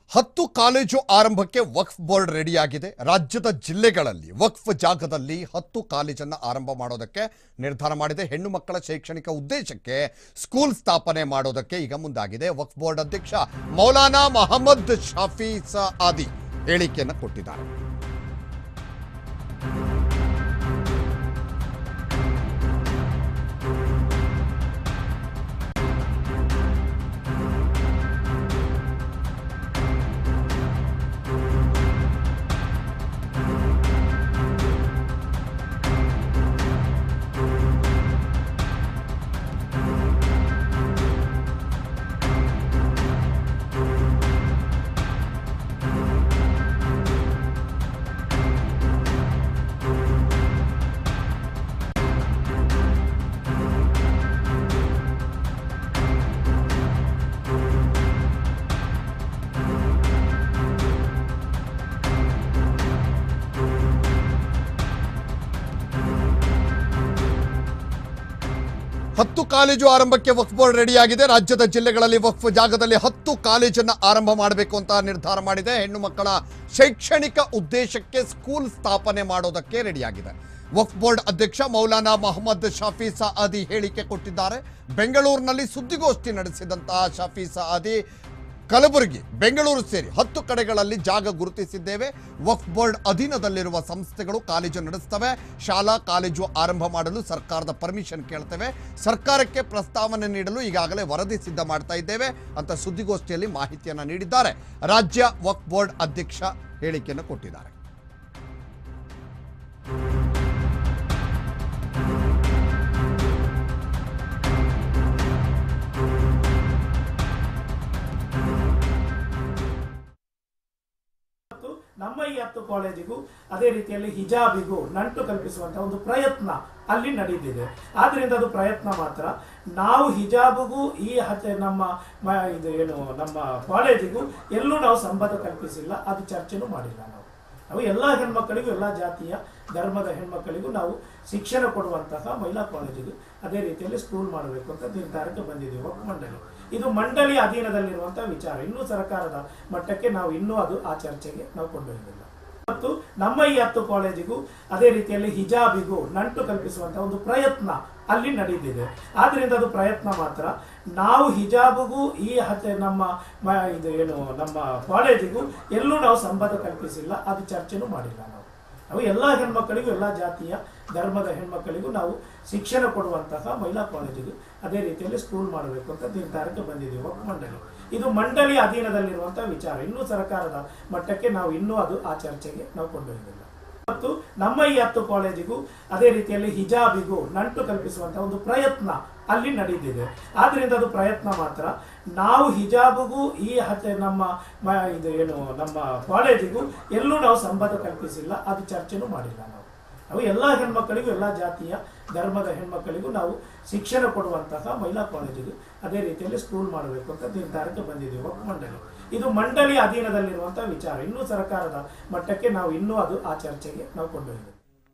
ಹತ್ತು ಕಾಲೇಜು ಆರಂಭಕ್ಕೆ ವಕ್ಫ್ ಬೋರ್ಡ್ ರೆಡಿಯಾಗಿದೆ ರಾಜ್ಯದ ಜಿಲ್ಲೆಗಳಲ್ಲಿ ವಕ್ಫ್ ಜಾಗದಲ್ಲಿ ಹತ್ತು ಕಾಲೇಜನ್ನು ಆರಂಭ ಮಾಡೋದಕ್ಕೆ ನಿರ್ಧಾರ ಮಾಡಿದೆ ಹೆಣ್ಣು ಮಕ್ಕಳ ಶೈಕ್ಷಣಿಕ ಉದ್ದೇಶಕ್ಕೆ ಸ್ಕೂಲ್ ಸ್ಥಾಪನೆ ಮಾಡೋದಕ್ಕೆ ಈಗ ಮುಂದಾಗಿದೆ ವಕ್ಫ್ ಬೋರ್ಡ್ ಅಧ್ಯಕ್ಷ ಮೌಲಾನಾ ಮಹಮ್ಮದ್ ಶಾಫಿ ಆದಿ ಹೇಳಿಕೆಯನ್ನು ಕೊಟ್ಟಿದ್ದಾರೆ ಹತ್ತು ಕಾಲೇಜು ಆರಂಭಕ್ಕೆ ವಕ್ಫ್ ಬೋರ್ಡ್ ರೆಡಿಯಾಗಿದೆ ರಾಜ್ಯದ ಜಿಲ್ಲೆಗಳಲ್ಲಿ ವಕ್ಫ್ ಜಾಗದಲ್ಲಿ ಹತ್ತು ಕಾಲೇಜನ್ನು ಆರಂಭ ಮಾಡಬೇಕು ಅಂತ ನಿರ್ಧಾರ ಮಾಡಿದೆ ಹೆಣ್ಣು ಮಕ್ಕಳ ಶೈಕ್ಷಣಿಕ ಉದ್ದೇಶಕ್ಕೆ ಸ್ಕೂಲ್ ಸ್ಥಾಪನೆ ಮಾಡೋದಕ್ಕೆ ರೆಡಿಯಾಗಿದೆ ವಕ್ಫ್ ಬೋರ್ಡ್ ಅಧ್ಯಕ್ಷ ಮೌಲಾನಾ ಮೊಹಮ್ಮದ್ ಶಾಫಿ ಸಅದಿ ಹೇಳಿಕೆ ಕೊಟ್ಟಿದ್ದಾರೆ ಬೆಂಗಳೂರಿನಲ್ಲಿ ಸುದ್ದಿಗೋಷ್ಠಿ ನಡೆಸಿದಂತಹ ಶಾಫಿ ಸಅದಿ ಕಲಬುರಗಿ ಬೆಂಗಳೂರು ಸೇರಿ ಹತ್ತು ಕಡೆಗಳಲ್ಲಿ ಜಾಗ ಗುರುತಿಸಿದ್ದೇವೆ ವಕ್ಫ್ ಬೋರ್ಡ್ ಅಧೀನದಲ್ಲಿರುವ ಸಂಸ್ಥೆಗಳು ಕಾಲೇಜು ನಡೆಸ್ತವೆ ಶಾಲಾ ಕಾಲೇಜು ಆರಂಭ ಮಾಡಲು ಸರ್ಕಾರದ ಪರ್ಮಿಷನ್ ಕೇಳ್ತೇವೆ ಸರ್ಕಾರಕ್ಕೆ ಪ್ರಸ್ತಾವನೆ ನೀಡಲು ಈಗಾಗಲೇ ವರದಿ ಸಿದ್ಧ ಮಾಡ್ತಾ ಇದ್ದೇವೆ ಅಂತ ಸುದ್ದಿಗೋಷ್ಠಿಯಲ್ಲಿ ಮಾಹಿತಿಯನ್ನು ನೀಡಿದ್ದಾರೆ ರಾಜ್ಯ ವಕ್ಫ್ ಬೋರ್ಡ್ ಅಧ್ಯಕ್ಷ ಹೇಳಿಕೆಯನ್ನು ಕೊಟ್ಟಿದ್ದಾರೆ ಮತ್ತು ನಮ್ಮ ಈ ಹತ್ತು ಕಾಲೇಜಿಗೂ ಅದೇ ರೀತಿಯಲ್ಲಿ ಹಿಜಾಬಿಗೂ ನಂಟು ಕಲ್ಪಿಸುವಂತಹ ಒಂದು ಪ್ರಯತ್ನ ಅಲ್ಲಿ ನಡೆದಿದೆ ಆದ್ರಿಂದ ಅದು ಪ್ರಯತ್ನ ಮಾತ್ರ ನಾವು ಹಿಜಾಬಿಗೂ ಈ ಹತ್ತೆ ನಮ್ಮ ಮ- ಇದು ಏನು ನಮ್ಮ ಕಾಲೇಜಿಗೂ ಎಲ್ಲೂ ನಾವು ಸಂಬಂಧ ಕಲ್ಪಿಸಿಲ್ಲ ಅದು ಚರ್ಚೆನೂ ಮಾಡಿಲ್ಲ ನಾವು ನಾವು ಎಲ್ಲ ಹೆಣ್ಮಕ್ಕಳಿಗೂ ಎಲ್ಲ ಜಾತಿಯ ಧರ್ಮದ ಹೆಣ್ಮಕ್ಕಳಿಗೂ ನಾವು ಶಿಕ್ಷಣ ಕೊಡುವಂತಹ ಮಹಿಳಾ ಕಾಲೇಜಿಗೂ ಅದೇ ರೀತಿಯಲ್ಲಿ ಸ್ಕೂಲ್ ಮಾಡಬೇಕು ಅಂತ ನಿರ್ಧಾರಕ್ಕೆ ಬಂದಿದ್ದೀವಿ ವಕ್ಫ್ ಮಂಡಳಿ ಇದು ಮಂಡಳಿ ಅಧೀನದಲ್ಲಿರುವಂತಹ ವಿಚಾರ ಇನ್ನೂ ಸರ್ಕಾರದ ಮಟ್ಟಕ್ಕೆ ನಾವು ಇನ್ನೂ ಅದು ಆ ಚರ್ಚೆಗೆ ನಾವು ಕೊಂಡೊಯ್ದಿಲ್ಲ ಮತ್ತು ನಮ್ಮ ಈ ಹತ್ತು ಕಾಲೇಜಿಗೂ ಅದೇ ರೀತಿಯಲ್ಲಿ ಹಿಜಾಬಿಗೂ ನಂಟು ಕಲ್ಪಿಸುವಂತಹ ಒಂದು ಪ್ರಯತ್ನ ಅಲ್ಲಿ ನಡೆದಿದೆ ಆದ್ರಿಂದ ಅದು ಪ್ರಯತ್ನ ಮಾತ್ರ ನಾವು ಹಿಜಾಬಿಗೂ ಈ ಹತ್ತೆ ನಮ್ಮ ಮ- ಇದು ಏನು ನಮ್ಮ ಕಾಲೇಜಿಗೂ ಎಲ್ಲೂ ನಾವು ಸಂಬಂಧ ಕಲ್ಪಿಸಿಲ್ಲ ಅದು ಚರ್ಚೆನೂ ಮಾಡಿಲ್ಲ ನಾವು ನಾವು ಎಲ್ಲ ಹೆಣ್ಮಕ್ಕಳಿಗೂ ಎಲ್ಲ ಜಾತಿಯ ಧರ್ಮದ ಹೆಣ್ಮಕ್ಕಳಿಗೂ ನಾವು ಶಿಕ್ಷಣ ಕೊಡುವಂತಹ ಮಹಿಳಾ ಕಾಲೇಜಿಗೂ ಅದೇ ರೀತಿಯಲ್ಲಿ ಸ್ಕೂಲ್ ಮಾಡಬೇಕು ಅಂತ ನಿರ್ಧಾರಕ್ಕೆ ಬಂದಿದ್ದೀವಿ ವಕ್ಫ್ ಮಂಡಳಿ ಇದು ಮಂಡಳಿ ಅಧೀನದಲ್ಲಿರುವಂತಹ ವಿಚಾರ ಇನ್ನೂ ಸರ್ಕಾರದ ಮಟ್ಟಕ್ಕೆ ನಾವು ಇನ್ನೂ ಅದು ಆ ಚರ್ಚೆಗೆ ನಾವು ಕೊಂಡೊಯ್ದಿಲ್ಲ ಮತ್ತು ನಮ್ಮ ಈ ಹತ್ತು ಕಾಲೇಜಿಗೂ ಅದೇ ರೀತಿಯಲ್ಲಿ ಹಿಜಾಬಿಗೂ ನಂಟು ಕಲ್ಪಿಸುವಂತಹ ಒಂದು ಪ್ರಯತ್ನ ಅಲ್ಲಿ ನಡೆದಿದೆ ಆದ್ರಿಂದ ಅದು ಪ್ರಯತ್ನ ಮಾತ್ರ ನಾವು ಹಿಜಾಬಿಗೂ ಈ ಹತ್ತೆ ನಮ್ಮ ಮ- ಇದು ಏನು ನಮ್ಮ ಕಾಲೇಜಿಗೂ ಎಲ್ಲೂ ನಾವು ಸಂಬಂಧ ಕಲ್ಪಿಸಿಲ್ಲ ಅದು ಚರ್ಚೆನೂ ಮಾಡಿಲ್ಲ ನಾವು ನಾವು ಎಲ್ಲ ಹೆಣ್ಮಕ್ಕಳಿಗೂ ಎಲ್ಲ ಜಾತಿಯ ಧರ್ಮದ ಹೆಣ್ಮಕ್ಕಳಿಗೂ ನಾವು ಶಿಕ್ಷಣ ಕೊಡುವಂತಹ ಮಹಿಳಾ ಕಾಲೇಜಿಗೂ ಅದೇ ರೀತಿಯಲ್ಲಿ ಸ್ಕೂಲ್ ಮಾಡಬೇಕು ಅಂತ ನಿರ್ಧಾರಕ್ಕೆ ಬಂದಿದ್ದೀವಿ ವಕ್ಫ್ ಮಂಡಳಿ ಇದು ಮಂಡಳಿ ಅಧೀನದಲ್ಲಿರುವಂತಹ ವಿಚಾರ ಇನ್ನೂ ಸರ್ಕಾರದ ಮಟ್ಟಕ್ಕೆ ನಾವು ಇನ್ನೂ ಅದು ಆ ಚರ್ಚೆಗೆ ನಾವು ಕೊಂಡೊಯ್ದಿಲ್ಲ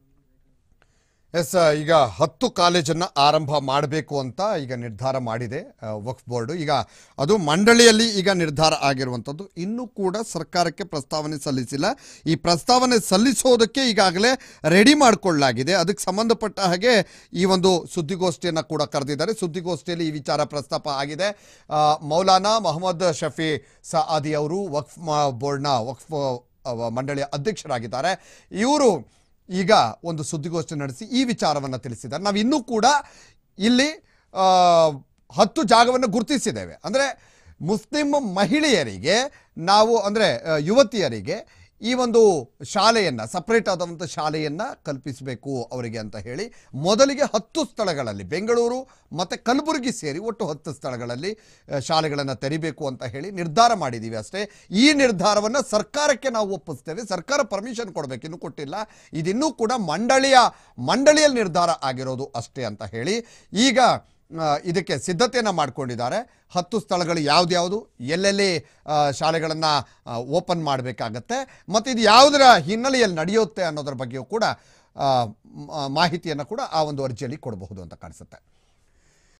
ಎಸ್ ಈಗ ಹತ್ತು ಕಾಲೇಜನ್ನು ಆರಂಭ ಮಾಡಬೇಕು ಅಂತ ಈಗ ನಿರ್ಧಾರ ಮಾಡಿದೆ ಆ, ವಕ್ಫ್ ಬೋರ್ಡು ಈಗ ಅದು ಮಂಡಳಿಯಲ್ಲಿ ಈಗ ನಿರ್ಧಾರ ಆಗಿರುವಂಥದ್ದು ಇನ್ನೂ ಕೂಡ ಸರ್ಕಾರಕ್ಕೆ ಪ್ರಸ್ತಾವನೆ ಸಲ್ಲಿಸಿಲ್ಲ ಈ ಪ್ರಸ್ತಾವನೆ ಸಲ್ಲಿಸೋದಕ್ಕೆ ಈಗಾಗಲೇ ರೆಡಿ ಮಾಡಿಕೊಳ್ಳಲಾಗಿದೆ ಅದಕ್ಕೆ ಸಂಬಂಧಪಟ್ಟ ಹಾಗೆ ಈ ಒಂದು ಸುದ್ದಿಗೋಷ್ಠಿಯನ್ನು ಕೂಡ ಕರೆದಿದ್ದಾರೆ ಸುದ್ದಿಗೋಷ್ಠಿಯಲ್ಲಿ ಈ ವಿಚಾರ ಪ್ರಸ್ತಾಪ ಆಗಿದೆ ಆ, ಮೌಲಾನಾ ಮೊಹಮ್ಮದ್ ಶಫಿ ಸಅದಿ ಅವರು ವಕ್ಫ್ ಮಾ- ಬೋರ್ಡ್ನ ವಕ್ಫ್ ಅವ ಮಂಡಳಿಯ ಅಧ್ಯಕ್ಷರಾಗಿದ್ದಾರೆ ಇವರು ಈಗ ಒಂದು ಸುದ್ದಿಗೋಷ್ಠಿ ನಡೆಸಿ ಈ ವಿಚಾರವನ್ನು ತಿಳಿಸಿದ್ದಾರೆ ನಾವು ಇನ್ನೂ ಕೂಡ ಇಲ್ಲಿ ಆ, ಹತ್ತು ಜಾಗವನ್ನು ಗುರುತಿಸಿದ್ದೇವೆ ಅಂದರೆ ಮುಸ್ಲಿಂ ಮಹಿಳೆಯರಿಗೆ ನಾವು ಅಂದರೆ ಯುವತಿಯರಿಗೆ ಈ ಒಂದು ಶಾಲೆಯನ್ನು ಸಪ್ರೇಟ್ ಆದಂಥ ಶಾಲೆಯನ್ನು ಕಲ್ಪಿಸಬೇಕು ಅವರಿಗೆ ಅಂತ ಹೇಳಿ ಮೊದಲಿಗೆ ಹತ್ತು ಸ್ಥಳಗಳಲ್ಲಿ ಬೆಂಗಳೂರು ಮತ್ತು ಕಲಬುರಗಿ ಸೇರಿ ಒಟ್ಟು ಹತ್ತು ಸ್ಥಳಗಳಲ್ಲಿ ಶಾಲೆಗಳನ್ನು ತೆರಿಬೇಕು ಅಂತ ಹೇಳಿ ನಿರ್ಧಾರ ಮಾಡಿದ್ದೀವಿ ಅಷ್ಟೇ ಈ ನಿರ್ಧಾರವನ್ನು ಸರ್ಕಾರಕ್ಕೆ ನಾವು ಒಪ್ಪಿಸ್ತೇವೆ ಸರ್ಕಾರ ಪರ್ಮಿಷನ್ ಕೊಡಬೇಕು ಇನ್ನೂ ಕೊಟ್ಟಿಲ್ಲ ಇದಿನ್ನೂ ಕೂಡ ಮಂಡಳಿಯ ಮಂಡಳಿಯಲ್ಲಿ ನಿರ್ಧಾರ ಆಗಿರೋದು ಅಷ್ಟೇ ಅಂತ ಹೇಳಿ ಈಗ ಆ, ಇದಕ್ಕೆ ಸಿದ್ಧತೆಯನ್ನು ಮಾಡಿಕೊಂಡಿದ್ದಾರೆ ಹತ್ತು ಸ್ಥಳಗಳು ಯಾವ್ದ್ಯಾವುದು ಎಲ್ಲೆಲ್ಲಿ ಶಾಲೆಗಳನ್ನು ಓಪನ್ ಮಾಡಬೇಕಾಗತ್ತೆ ಮತ್ತು ಇದು ಯಾವುದರ ಹಿನ್ನೆಲೆಯಲ್ಲಿ ನಡೆಯುತ್ತೆ ಅನ್ನೋದ್ರ ಬಗ್ಗೆಯೂ ಕೂಡ ಮಾಹಿತಿಯನ್ನು ಕೂಡ ಆ ಒಂದು ಅರ್ಜಿಯಲ್ಲಿ ಕೊಡಬಹುದು ಅಂತ ಕಾಣಿಸುತ್ತೆ